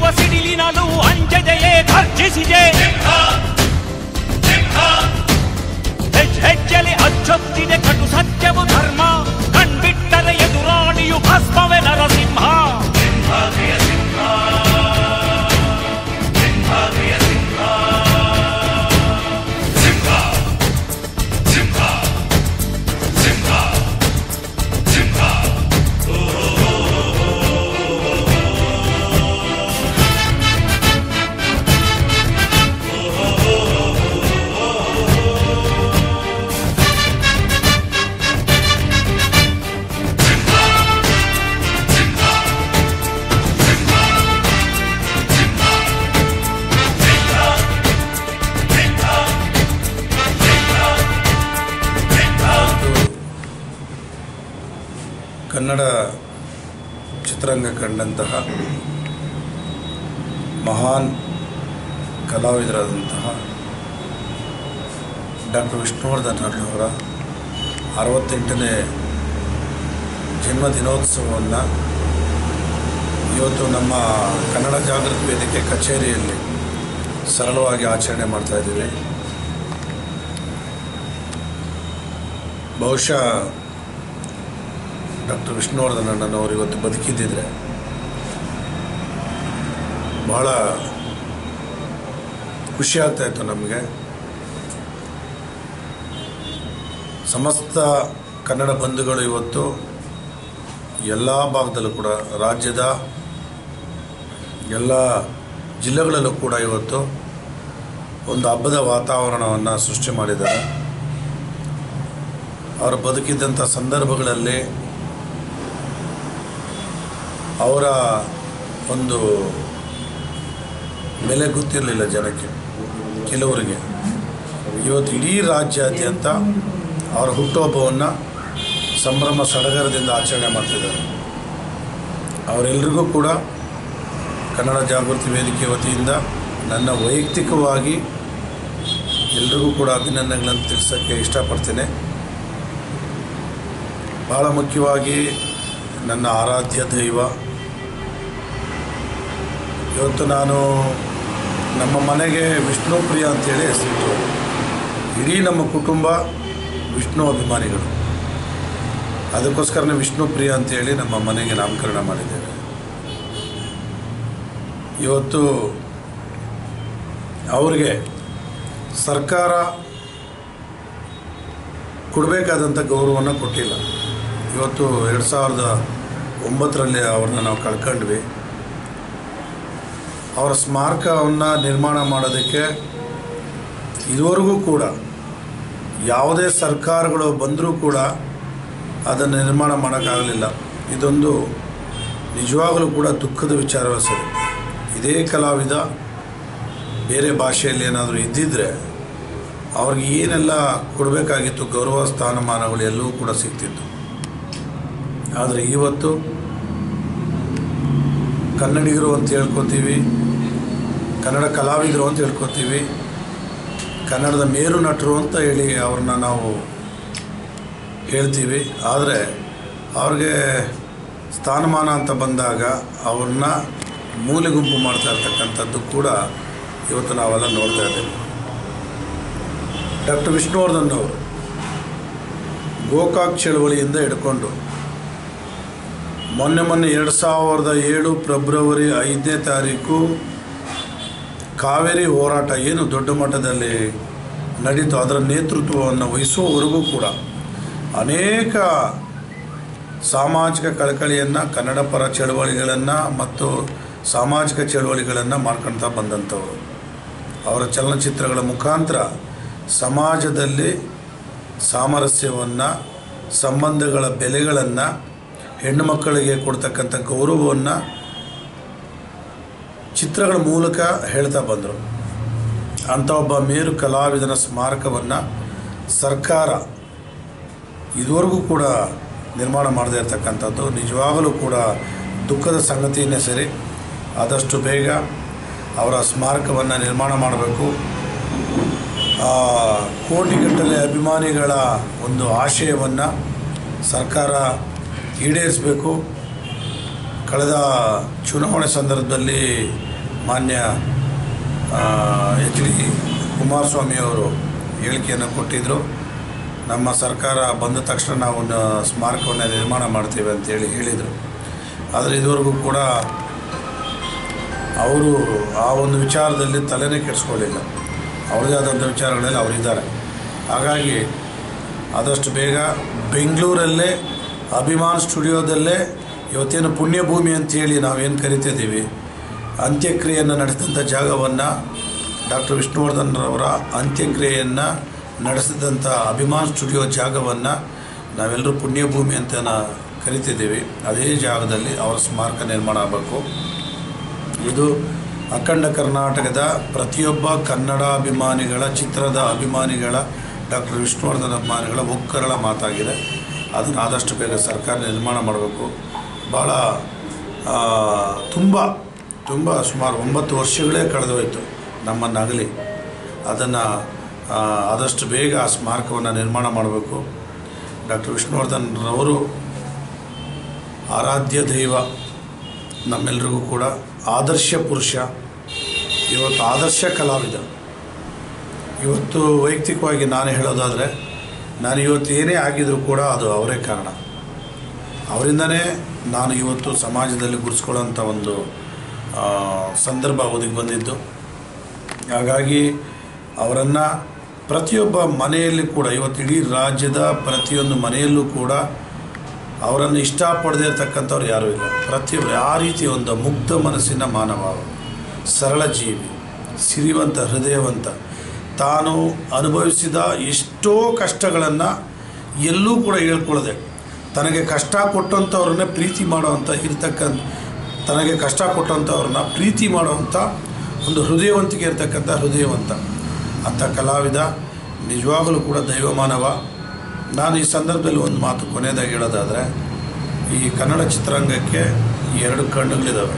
ಬೀಸುವ ಸಿಡಿಲಿನಲು ಅಂಜದೆಯೇ ಗರ್ಜಿಸಿದೆ ಹೆಜ್ ಹೆಜ್ಜೆಲೆ ಅಚ್ಚೊತ್ತಿದೆ ಕಟು ಸತ್ಯವು ಧರ್ಮ ಕಣ್ಬಿಟ್ಟರೆ ಎದುರಾಣಿಯು ಭಸ್ಮವೇ ನರಸಿಂಹ ಕನ್ನಡ ಚಿತ್ರರಂಗ ಕಂಡಂತಹ ಮಹಾನ್ ಕಲಾವಿದರಾದಂತಹ ಡಾಕ್ಟರ್ ವಿಷ್ಣುವರ್ಧನ್ ಅವರ ಅರವತ್ತೆಂಟನೇ ಜನ್ಮ ದಿನೋತ್ಸವವನ್ನು ಇವತ್ತು ನಮ್ಮ ಕನ್ನಡ ಜಾಗೃತಿ ವೇದಿಕೆ ಕಚೇರಿಯಲ್ಲಿ ಸರಳವಾಗಿ ಆಚರಣೆ ಮಾಡ್ತಾ ಇದ್ದೀವಿ ಬಹುಶಃ ಡಾಕ್ಟರ್ ವಿಷ್ಣುವರ್ಧನ್ ಅಣ್ಣನವರು ಇವತ್ತು ಬದುಕಿದ್ದಿದ್ರೆ ಬಹಳ ಖುಷಿ ಆಗ್ತಾ ಇತ್ತು ನಮಗೆ ಸಮಸ್ತ ಕನ್ನಡ ಬಂಧುಗಳು ಇವತ್ತು ಎಲ್ಲ ಭಾಗದಲ್ಲೂ ಕೂಡ ರಾಜ್ಯದ ಎಲ್ಲ ಜಿಲ್ಲೆಗಳಲ್ಲೂ ಕೂಡ ಇವತ್ತು ಒಂದು ಹಬ್ಬದ ವಾತಾವರಣವನ್ನು ಸೃಷ್ಟಿ ಮಾಡಿದ್ದಾರೆ ಅವರು ಬದುಕಿದ್ದಂಥ ಸಂದರ್ಭಗಳಲ್ಲಿ ಅವರ ಒಂದು ಬೆಲೆ ಗೊತ್ತಿರಲಿಲ್ಲ ಜನಕ್ಕೆ ಕೆಲವರಿಗೆ ಇವತ್ತು ಇಡೀ ರಾಜ್ಯಾದ್ಯಂತ ಅವರ ಹುಟ್ಟುಹಬ್ಬವನ್ನು ಸಂಭ್ರಮ ಸಡಗರದಿಂದ ಆಚರಣೆ ಮಾಡ್ತಿದ್ದಾರೆ ಅವರೆಲ್ಲರಿಗೂ ಕೂಡ ಕನ್ನಡ ಜಾಗೃತಿ ವೇದಿಕೆ ವತಿಯಿಂದ ನನ್ನ ವೈಯಕ್ತಿಕವಾಗಿ ಎಲ್ರಿಗೂ ಕೂಡ ಅಭಿನಂದನೆಗಳನ್ನು ತಿಳಿಸೋಕ್ಕೆ ಇಷ್ಟಪಡ್ತೇನೆ ಭಾಳ ಮುಖ್ಯವಾಗಿ ನನ್ನ ಆರಾಧ್ಯ ದೈವ ಇವತ್ತು ನಾನು ನಮ್ಮ ಮನೆಗೆ ವಿಷ್ಣು ಪ್ರಿಯ ಅಂತೇಳಿ ಹೆಸರಿಟ್ಟು ಇಡೀ ನಮ್ಮ ಕುಟುಂಬ ವಿಷ್ಣು ಅಭಿಮಾನಿಗಳು ಅದಕ್ಕೋಸ್ಕರನೇ ವಿಷ್ಣು ಪ್ರಿಯ ಅಂತೇಳಿ ನಮ್ಮ ಮನೆಗೆ ನಾಮಕರಣ ಮಾಡಿದ್ದೇವೆ ಇವತ್ತು ಅವ್ರಿಗೆ ಸರ್ಕಾರ ಕೊಡಬೇಕಾದಂಥ ಗೌರವವನ್ನು ಕೊಟ್ಟಿಲ್ಲ ಇವತ್ತು ಎರಡು ಸಾವಿರದ ಒಂಬತ್ತರಲ್ಲಿ ಅವ್ರನ್ನ ನಾವು ಕಳ್ಕೊಂಡ್ವಿ ಅವರ ಸ್ಮಾರಕವನ್ನು ನಿರ್ಮಾಣ ಮಾಡೋದಕ್ಕೆ ಇದುವರೆಗೂ ಕೂಡ ಯಾವುದೇ ಸರ್ಕಾರಗಳು ಬಂದರೂ ಕೂಡ ಅದನ್ನು ನಿರ್ಮಾಣ ಮಾಡೋಕ್ಕಾಗಲಿಲ್ಲ ಇದೊಂದು ನಿಜವಾಗಲೂ ಕೂಡ ದುಃಖದ ವಿಚಾರವೇ ಸರಿ ಇದೇ ಕಲಾವಿದ ಬೇರೆ ಭಾಷೆಯಲ್ಲಿ ಏನಾದರೂ ಇದ್ದಿದ್ದರೆ ಅವ್ರಿಗೆ ಏನೆಲ್ಲ ಕೊಡಬೇಕಾಗಿತ್ತು ಗೌರವ ಸ್ಥಾನಮಾನಗಳು ಎಲ್ಲವೂ ಕೂಡ ಸಿಗ್ತಿತ್ತು ಆದರೆ ಇವತ್ತು ಕನ್ನಡಿಗರು ಅಂತ ಹೇಳ್ಕೊತೀವಿ ಕನ್ನಡ ಕಲಾವಿದರು ಅಂತ ಹೇಳ್ಕೊತೀವಿ ಕನ್ನಡದ ಮೇರು ನಟರು ಅಂತ ಹೇಳಿ ಅವ್ರನ್ನ ನಾವು ಹೇಳ್ತೀವಿ ಆದರೆ ಅವ್ರಿಗೆ ಸ್ಥಾನಮಾನ ಅಂತ ಬಂದಾಗ ಅವ್ರನ್ನ ಮೂಲೆ ಗುಂಪು ಮಾಡ್ತಾ ಇರ್ತಕ್ಕಂಥದ್ದು ಕೂಡ ಇವತ್ತು ನಾವೆಲ್ಲ ನೋಡ್ತಾ ಇದ್ದೇವೆ ಡಾಕ್ಟರ್ ವಿಷ್ಣುವರ್ಧನ್ ಅವರು ಗೋಕಾಕ್ ಚಳವಳಿಯಿಂದ ಹಿಡ್ಕೊಂಡು ಮೊನ್ನೆ ಮೊನ್ನೆ ಎರಡು ಸಾವಿರದ ಏಳು ಫೆಬ್ರವರಿ ಐದನೇ ತಾರೀಕು ಕಾವೇರಿ ಹೋರಾಟ ಏನು ದೊಡ್ಡ ಮಟ್ಟದಲ್ಲಿ ನಡೀತು ಅದರ ನೇತೃತ್ವವನ್ನು ವಹಿಸುವವರೆಗೂ ಕೂಡ ಅನೇಕ ಸಾಮಾಜಿಕ ಕಳಕಳಿಯನ್ನು ಕನ್ನಡ ಪರ ಚಳವಳಿಗಳನ್ನು ಮತ್ತು ಸಾಮಾಜಿಕ ಚಳವಳಿಗಳನ್ನು ಮಾಡ್ಕೊಳ್ತಾ ಬಂದಂಥವರು ಅವರ ಚಲನಚಿತ್ರಗಳ ಮುಖಾಂತರ ಸಮಾಜದಲ್ಲಿ ಸಾಮರಸ್ಯವನ್ನು ಸಂಬಂಧಗಳ ಬೆಲೆಗಳನ್ನು ಹೆಣ್ಣು ಮಕ್ಕಳಿಗೆ ಕೊಡ್ತಕ್ಕಂಥ ಗೌರವವನ್ನು ಚಿತ್ರಗಳ ಮೂಲಕ ಹೇಳ್ತಾ ಬಂದರು ಅಂಥ ಒಬ್ಬ ಮೇರು ಕಲಾವಿದನ ಸ್ಮಾರಕವನ್ನು ಸರ್ಕಾರ ಇದುವರೆಗೂ ಕೂಡ ನಿರ್ಮಾಣ ಮಾಡದೇ ಇರತಕ್ಕಂಥದ್ದು ನಿಜವಾಗಲೂ ಕೂಡ ದುಃಖದ ಸಂಗತಿಯನ್ನೇ ಸರಿ ಆದಷ್ಟು ಬೇಗ ಅವರ ಸ್ಮಾರಕವನ್ನು ನಿರ್ಮಾಣ ಮಾಡಬೇಕು ಆ, ಕೋಟಿಗಟ್ಟಲೆ ಅಭಿಮಾನಿಗಳ ಒಂದು ಆಶಯವನ್ನು ಸರ್ಕಾರ ಈಡೇರಿಸಬೇಕು ಕಳೆದ ಚುನಾವಣೆ ಸಂದರ್ಭದಲ್ಲಿ ಮಾನ್ಯ ಎಚ್ ಡಿ ಕುಮಾರಸ್ವಾಮಿ ಅವರು ಹೇಳಿಕೆಯನ್ನು ಕೊಟ್ಟಿದ್ದರು ನಮ್ಮ ಸರ್ಕಾರ ಬಂದ ತಕ್ಷಣ ನಾವು ಒಂದು ಸ್ಮಾರಕವನ್ನು ನಿರ್ಮಾಣ ಮಾಡ್ತೇವೆ ಅಂತೇಳಿ ಹೇಳಿದರು ಆದರೆ ಇದುವರೆಗೂ ಕೂಡ ಅವರು ಆ ಒಂದು ವಿಚಾರದಲ್ಲಿ ತಲೆನೇ ಕೆಡಿಸ್ಕೊಳ್ಳಿಲ್ಲ ಅವ್ರದ್ದೇ ಆದಂಥ ವಿಚಾರಗಳಲ್ಲಿ ಅವರಿದ್ದಾರೆ ಹಾಗಾಗಿ ಆದಷ್ಟು ಬೇಗ ಬೆಂಗಳೂರಲ್ಲೇ ಅಭಿಮಾನ್ ಸ್ಟುಡಿಯೋದಲ್ಲೇ ಇವತ್ತೇನು ಪುಣ್ಯಭೂಮಿ ಅಂತೇಳಿ ನಾವೇನು ಕರಿತಿದ್ದೀವಿ ಅಂತ್ಯಕ್ರಿಯೆಯನ್ನು ನಡೆಸಿದಂಥ ಜಾಗವನ್ನು ಡಾಕ್ಟರ್ ವಿಷ್ಣುವರ್ಧನ್ರವರ ಅಂತ್ಯಕ್ರಿಯೆಯನ್ನು ನಡೆಸಿದಂಥ ಅಭಿಮಾನ್ ಸ್ಟುಡಿಯೋ ಜಾಗವನ್ನು ನಾವೆಲ್ಲರೂ ಪುಣ್ಯಭೂಮಿ ಅಂತ ನಾ- ಕರಿತಿದ್ದೀವಿ ಅದೇ ಜಾಗದಲ್ಲಿ ಅವರ ಸ್ಮಾರಕ ನಿರ್ಮಾಣ ಆಗಬೇಕು ಇದು ಅಖಂಡ ಕರ್ನಾಟಕದ ಪ್ರತಿಯೊಬ್ಬ ಕನ್ನಡಾಭಿಮಾನಿಗಳ ಚಿತ್ರದ ಅಭಿಮಾನಿಗಳ ಡಾಕ್ಟರ್ ವಿಷ್ಣುವರ್ಧನ್ ಅಭಿಮಾನಿಗಳ ಒಕ್ಕರಳ ಮಾತಾಗಿದೆ ಅದನ್ನು ಆದಷ್ಟು ಬೇಗ ಸರ್ಕಾರ ನಿರ್ಮಾಣ ಮಾಡಬೇಕು ಭಾಳ ಆ, ತುಂಬ ತುಂಬ ಸುಮಾರು ಒಂಬತ್ತು ವರ್ಷಗಳೇ ಕಳೆದೋಯ್ತು ನಮ್ಮನ್ನಾಗಲಿ ಅದನ್ನು ಆದಷ್ಟು ಬೇಗ ಆ ಸ್ಮಾರಕವನ್ನು ನಿರ್ಮಾಣ ಮಾಡಬೇಕು ಡಾಕ್ಟರ್ ವಿಷ್ಣುವರ್ಧನ್ ರವರು ಆರಾಧ್ಯ ದೈವ ನಮ್ಮೆಲ್ಲರಿಗೂ ಕೂಡ ಆದರ್ಶ ಪುರುಷ ಇವತ್ತು ಆದರ್ಶ ಕಲಾವಿದ ಇವತ್ತು ವೈಯಕ್ತಿಕವಾಗಿ ನಾನು ಹೇಳೋದಾದರೆ ನಾನು ಇವತ್ತು ಏನೇ ಆಗಿದರೂ ಕೂಡ ಅದು ಅವರೇ ಕಾರಣ ಅವರಿಂದನೇ ನಾನು ಇವತ್ತು ಸಮಾಜದಲ್ಲಿ ಗುರುಸ್ಕೊಳ್ಳೋಂಥ ಒಂದು ಆ, ಸಂದರ್ಭ ಒದಗಿ ಬಂದಿದ್ದು ಹಾಗಾಗಿ ಅವರನ್ನು ಪ್ರತಿಯೊಬ್ಬ ಮನೆಯಲ್ಲಿ ಕೂಡ ಇವತ್ತು ಇಡೀ ರಾಜ್ಯದ ಪ್ರತಿಯೊಂದು ಮನೆಯಲ್ಲೂ ಕೂಡ ಅವರನ್ನು ಇಷ್ಟಪಡದೇ ಇರತಕ್ಕಂಥವ್ರು ಯಾರೂ ಇಲ್ಲ ಪ್ರತಿಯೊಬ್ಬರು ಆ ರೀತಿ ಒಂದು ಮುಗ್ಧ ಮನಸ್ಸಿನ ಮಾನವ ಅವರು. ಸರಳ ಜೀವಿ ಸಿರಿವಂತ ಹೃದಯವಂತ ತಾನು ಅನುಭವಿಸಿದ ಎಷ್ಟೋ ಕಷ್ಟಗಳನ್ನು ಎಲ್ಲೂ ಕೂಡ ಹೇಳ್ಕೊಳ್ಳದೆ ತನಗೆ ಕಷ್ಟ ಕೊಟ್ಟಂಥವ್ರನ್ನೇ ಪ್ರೀತಿ ಮಾಡೋವಂಥ ಇರ್ತಕ್ಕಂಥ ತನಗೆ ಕಷ್ಟ ಕೊಟ್ಟಂಥವ್ರನ್ನ ಪ್ರೀತಿ ಮಾಡೋವಂಥ ಒಂದು ಹೃದಯವಂತಿಕೆ ಇರ್ತಕ್ಕಂಥ ಹೃದಯವಂತ ಅಂಥ ಕಲಾವಿದ ನಿಜವಾಗಲೂ ಕೂಡ ದೈವ ಮಾನವ ನಾನು ಈ ಸಂದರ್ಭದಲ್ಲಿ ಒಂದು ಮಾತು ಕೊನೆಯದಾಗಿ ಹೇಳೋದಾದರೆ ಈ ಕನ್ನಡ ಚಿತ್ರರಂಗಕ್ಕೆ ಎರಡು ಕಣ್ಣುಗಳಿದ್ದಾವೆ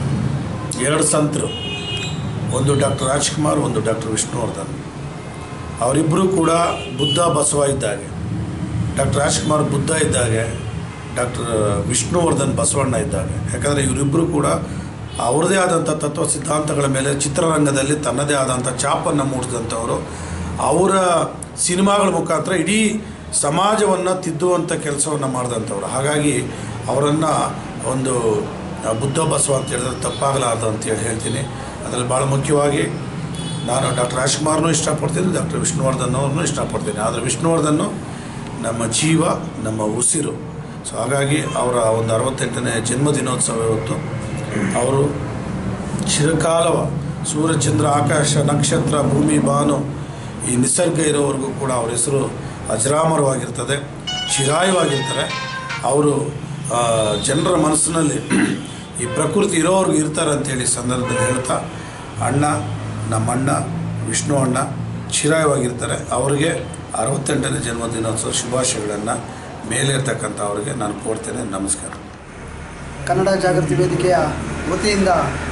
ಎರಡು ಸಂತರು ಒಂದು ಡಾಕ್ಟರ್ ರಾಜ್ಕುಮಾರ್ ಒಂದು ಡಾಕ್ಟರ್ ವಿಷ್ಣುವರ್ಧನ್ ಅವರಿಬ್ಬರೂ ಕೂಡ ಬುದ್ಧ ಬಸವ ಇದ್ದಾಗೆ ಡಾಕ್ಟರ್ ರಾಜ್ಕುಮಾರ್ ಬುದ್ಧ ಇದ್ದಾಗೆ ಡಾಕ್ಟರ್ ವಿಷ್ಣುವರ್ಧನ್ ಬಸವಣ್ಣ ಇದ್ದಾಗೆ ಯಾಕಂದರೆ ಇವರಿಬ್ಬರು ಕೂಡ ಅವ್ರದ್ದೇ ಆದಂಥ ತತ್ವ ಸಿದ್ಧಾಂತಗಳ ಮೇಲೆ ಚಿತ್ರರಂಗದಲ್ಲಿ ತನ್ನದೇ ಆದಂಥ ಛಾಪನ್ನು ಮೂಡಿಸಿದಂಥವರು ಅವರ ಸಿನಿಮಾಗಳ ಮುಖಾಂತರ ಇಡೀ ಸಮಾಜವನ್ನು ತಿದ್ದುವಂಥ ಕೆಲಸವನ್ನು ಮಾಡಿದಂಥವ್ರು ಹಾಗಾಗಿ ಅವರನ್ನು ಒಂದು ಆ, ಬುದ್ಧ ಬಸವ ಅಂತ ಹೇಳಿದ್ರೆ ತಪ್ಪಾಗಲಾರ್ದು ಅಂತೇಳಿ ಹೇಳ್ತೀನಿ ಅದರಲ್ಲಿ ಭಾಳ ಮುಖ್ಯವಾಗಿ ನಾನು ಡಾಕ್ಟರ್ ರಾಜ್ಕುಮಾರ್ನೂ ಇಷ್ಟಪಡ್ತೀನಿ ಡಾಕ್ಟರ್ ವಿಷ್ಣುವರ್ಧನ್ ಅವ್ರನ್ನೂ ಇಷ್ಟಪಡ್ತೀನಿ ಆದರೆ ವಿಷ್ಣುವರ್ಧನ್ನು ನಮ್ಮ ಜೀವ ನಮ್ಮ ಉಸಿರು ಸೊ ಹಾಗಾಗಿ ಅವರ ಒಂದು ಅರವತ್ತೆಂಟನೇ ಜನ್ಮದಿನೋತ್ಸವ ಇವತ್ತು ಅವರು ಚಿರಕಾಲವ ಸೂರ್ಯಚಂದ್ರ ಆಕಾಶ ನಕ್ಷತ್ರ ಭೂಮಿ ಬಾನು ಈ ನಿಸರ್ಗ ಇರೋವರೆಗೂ ಕೂಡ ಅವ್ರ ಹೆಸರು ಅಜರಾಮರವಾಗಿರ್ತದೆ ಚಿರಾಯವಾಗಿರ್ತಾರೆ ಅವರು ಆ, ಜನರ ಮನಸ್ಸಿನಲ್ಲಿ ಈ ಪ್ರಕೃತಿ ಇರೋವ್ರಿಗೂ ಇರ್ತಾರೆ ಅಂತೇಳಿ ಸಂದರ್ಭದಲ್ಲಿ ಹೇಳ್ತಾ ಅಣ್ಣ ನಮ್ಮ ಅಣ್ಣ ವಿಷ್ಣು ಅಣ್ಣ ಚಿರಾಯವಾಗಿರ್ತಾರೆ ಅವರಿಗೆ ಅರವತ್ತೆಂಟನೇ ಜನ್ಮದಿನೋತ್ಸವ ಶುಭಾಶಯಗಳನ್ನು ಮೇಲಿರ್ತಕ್ಕಂಥ ಅವರಿಗೆ ನಾನು ಕೋರ್ತೇನೆ ನಮಸ್ಕಾರ ಕನ್ನಡ ಜಾಗೃತಿ ವೇದಿಕೆಯ ವತಿಯಿಂದ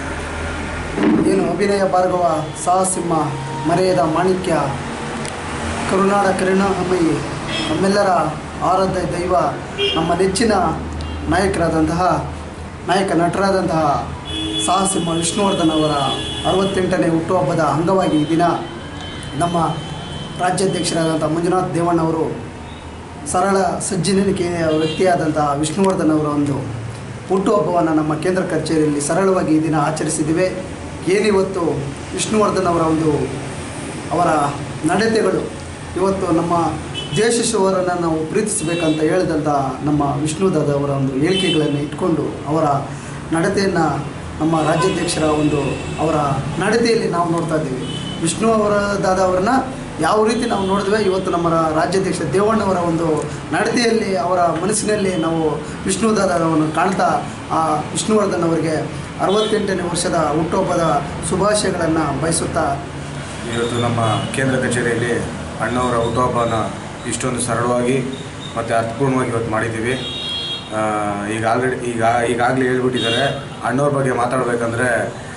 ಏನು ಅಭಿನಯ ಭಾರ್ಗವ ಸಾಹಸಿಂಹ ಮರೆಯದ ಮಾಣಿಕ್ಯ ಕರುನಾಡ ಕರುಣಾಮಯಿ ನಮ್ಮೆಲ್ಲರ ಆರಾಧ್ಯ ದೈವ ನಮ್ಮ ನೆಚ್ಚಿನ ನಾಯಕರಾದಂತಹ ನಾಯಕ ನಟರಾದಂತಹ ಸಾಹಸಿಂಹ ವಿಷ್ಣುವರ್ಧನ್ ಅವರ ಅರವತ್ತೆಂಟನೇ ಹುಟ್ಟುಹಬ್ಬದ ಅಂಗವಾಗಿ ಈ ದಿನ ನಮ್ಮ ರಾಜ್ಯಾಧ್ಯಕ್ಷರಾದಂಥ ಮಂಜುನಾಥ್ ದೇವಣ್ಣವರು ಸರಳ ಸಜ್ಜನಿಕೆಯ ವ್ಯಕ್ತಿಯಾದಂಥ ವಿಷ್ಣುವರ್ಧನ್ ಅವರ ಒಂದು ಹುಟ್ಟುಹಬ್ಬವನ್ನು ನಮ್ಮ ಕೇಂದ್ರ ಕಚೇರಿಯಲ್ಲಿ ಸರಳವಾಗಿ ಈ ದಿನ ಆಚರಿಸಿದ್ದೇವೆ ಏನಿವತ್ತು ವಿಷ್ಣುವರ್ಧನ್ ಅವರ ಒಂದು ಅವರ ನಡತೆಗಳು ಇವತ್ತು ನಮ್ಮ ದೇಶಶವರನ್ನು ನಾವು ಪ್ರೀತಿಸಬೇಕಂತ ಹೇಳಿದಂಥ ನಮ್ಮ ವಿಷ್ಣುದಾದ ಅವರ ಒಂದು ಹೇಳಿಕೆಗಳನ್ನು ಇಟ್ಕೊಂಡು ಅವರ ನಡತೆಯನ್ನು ನಮ್ಮ ರಾಜ್ಯಾಧ್ಯಕ್ಷರ ಒಂದು ಅವರ ನಡತೆಯಲ್ಲಿ ನಾವು ನೋಡ್ತಾ ಇದ್ದೀವಿ ವಿಷ್ಣು ಅವರ ದಾದ ಅವರನ್ನ ಯಾವ ರೀತಿ ನಾವು ನೋಡಿದ್ವಿ ಇವತ್ತು ನಮ್ಮ ರಾ- ರಾಜ್ಯಾಧ್ಯಕ್ಷ ದೇವಣ್ಣವರ ಒಂದು ನಡತೆಯಲ್ಲಿ ಅವರ ಮನಸ್ಸಿನಲ್ಲಿ ನಾವು ವಿಷ್ಣು ದಾದವನ್ನು ಕಾಣ್ತಾ ಆ ವಿಷ್ಣುವರ್ಧನ್ ಅವರಿಗೆ ಅರವತ್ತೆಂಟನೇ ವರ್ಷದ ಹುಟ್ಟುಹಬ್ಬದ ಶುಭಾಶಯಗಳನ್ನು ಬಯಸುತ್ತಾ ಇವತ್ತು ನಮ್ಮ ಕೇಂದ್ರ ಕಚೇರಿಯಲ್ಲಿ ಅಣ್ಣವರ ಹುಟ್ಟುಹಬ್ಬನ ಇಷ್ಟೊಂದು ಸರಳವಾಗಿ ಮತ್ತು ಅರ್ಥಪೂರ್ಣವಾಗಿ ಇವತ್ತು ಮಾಡಿದ್ದೀವಿ ಆ, ಈಗ ಆಲ್ರೆಡಿ ಈಗ ಈಗಾಗಲೇ ಹೇಳ್ಬಿಟ್ಟಿದ್ದಾರೆ ಅಣ್ಣವ್ರ ಬಗ್ಗೆ ಮಾತಾಡಬೇಕಂದ್ರೆ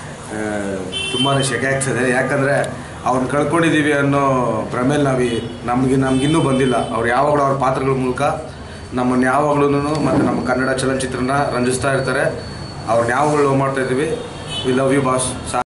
ತುಂಬಾ ಶೆಕೆ ಆಗ್ತದೆ ಯಾಕಂದರೆ ಅವ್ರನ್ನ ಕಳ್ಕೊಂಡಿದ್ದೀವಿ ಅನ್ನೋ ಭ್ರಮೇಲಿ ನಾವು ಈ- ನಮಗೆ ನಮಗಿನ್ನೂ ಬಂದಿಲ್ಲ ಅವ್ರು ಯಾವಾಗಲೂ ಅವ್ರ ಪಾತ್ರಗಳ ಮೂಲಕ ನಮ್ಮನ್ನು ಯಾವಾಗಲೂ ಮತ್ತು ನಮ್ಮ ಕನ್ನಡ ಚಲನಚಿತ್ರನ ರಂಜಿಸ್ತಾ ಇರ್ತಾರೆ ಅವ್ರನ್ನ ಯಾವಾಗಲೂ ಲವ್ ಮಾಡ್ತಾ ಇದ್ದೀವಿ ವಿ ಲವ್ ಯು ಬಾಸ್